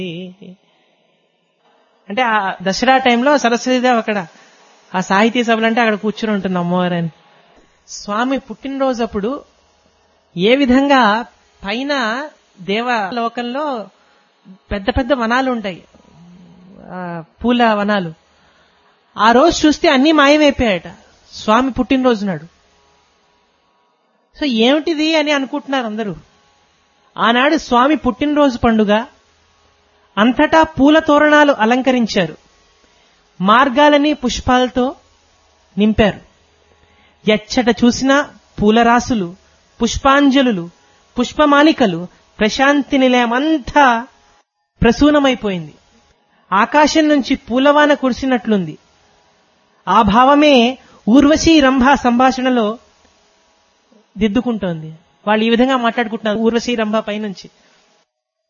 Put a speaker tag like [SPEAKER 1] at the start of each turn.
[SPEAKER 1] అంటే ఆ దసరా టైంలో సరస్వతిదేవి అక్కడ ఆ సాహితీ సభలు అంటే అక్కడ కూర్చుని ఉంటుంది అమ్మవారని స్వామి పుట్టినరోజు అప్పుడు ఏ విధంగా పైన దేవలోకంలో పెద్ద పెద్ద వనాలు ఉంటాయి ఆ, పూల వనాలు ఆ రోజు చూస్తే అన్ని మాయమైపోయాయట స్వామి పుట్టినరోజు నాడు సో ఏమిటిది అని అనుకుంటున్నారు అందరూ ఆనాడు స్వామి పుట్టినరోజు పండుగ అంతటా పూల తోరణాలు అలంకరించారు మార్గాలని పుష్పాలతో నింపారు ఎచ్చట చూసినా పూలరాసులు పుష్పాంజలులు పుష్పమాలికలు ప్రశాంతి నిలయమంతా ప్రసూనమైపోయింది ఆకాశం నుంచి పూలవాన కురిసినట్లుంది ఆ భావమే ఊర్వశీ రంభ సంభాషణలో దిద్దుకుంటోంది వాళ్ళు ఈ విధంగా మాట్లాడుకుంటున్నారు ఊర్వశీ రంభ పైనుంచి